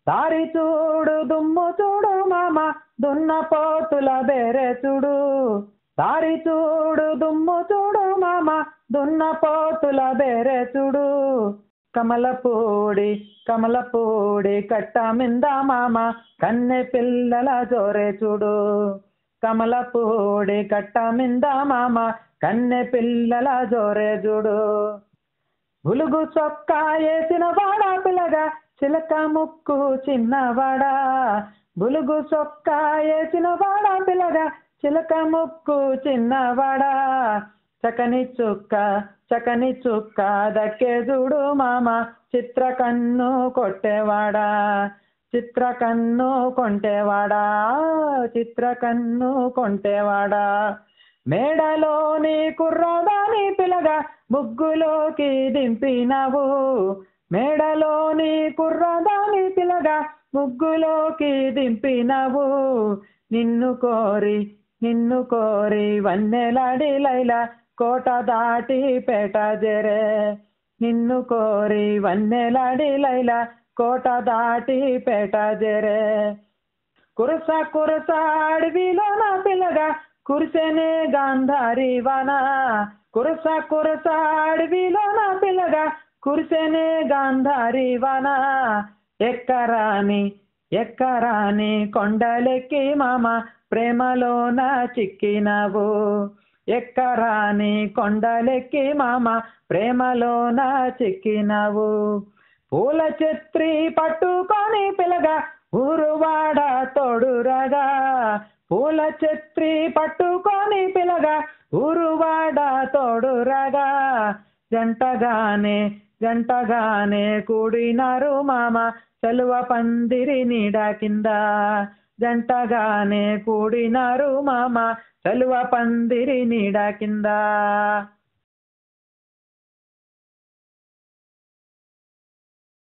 దారి చూడు దుమ్ము చూడు మామ దున్న పోతుల బెరె చూడు దారి చూడు దుమ్ము చూడు మామ దున్న పోతుల బెరె చూడు కమలపూడి కమలపూడి కట్ట మింద మామ కన్నె పిల్లల జోరే చూడు కమలపూడి కట్ట మింద మామ కన్నె పిల్లల జోరే చూడు బులుగు చొక్కా వేసిన వాడా పిల్లగా చిలక ముక్కు చిన్నవాడా బులుగు చొక్కా వేసిన వాడా పిల్లగా చిలక ముక్కు చిన్నవాడా చకని చుక్క చకని చుక్క దక్కే చూడు మామ చిత్ర కన్ను కొట్టేవాడా చిత్ర కన్ను కొంటేవాడా చిత్ర కన్ను కొంటేవాడా మేడలోని కుర్రదాని పిల్లగా ముగ్గులోకి దింపినవు మేడలోని కుర్రదాని పిల్లగా ముగ్గులోకి దింపినవు నిన్ను కోరి నిన్ను కోరి వన్నెలాడి లైలా కోట దాటి పేట జరే నిన్ను కోరి వన్నెలాడి లైలా కోట దాటి పేట జరే కురస కురస అడవిలో నా పిల్లగా కురిసెనే గాంధారి వన కురస కురస అడవిలో నా పిల్లగా కురిసెనే గాంధారి వన ఎక్కరాని ఎక్కరాని కొండలెక్కి మామ ప్రేమలోన చిక్కినవు ఎక్కరాని కొండలెక్కి మామ ప్రేమలోన చిక్కినవు పూల చెత్రి పట్టుకొని పిల్లగా ఊరువాడ తోడురగా పూల చెత్రి పట్టుకొని పిల్లగా ఊరువాడ తోడురగా జంటగానే జంటగానే కూడినారు మామ చలువ పందిరి నీడ కింద జంటగానే కూడినారు మామ చలువ పందిరి నీడ కింద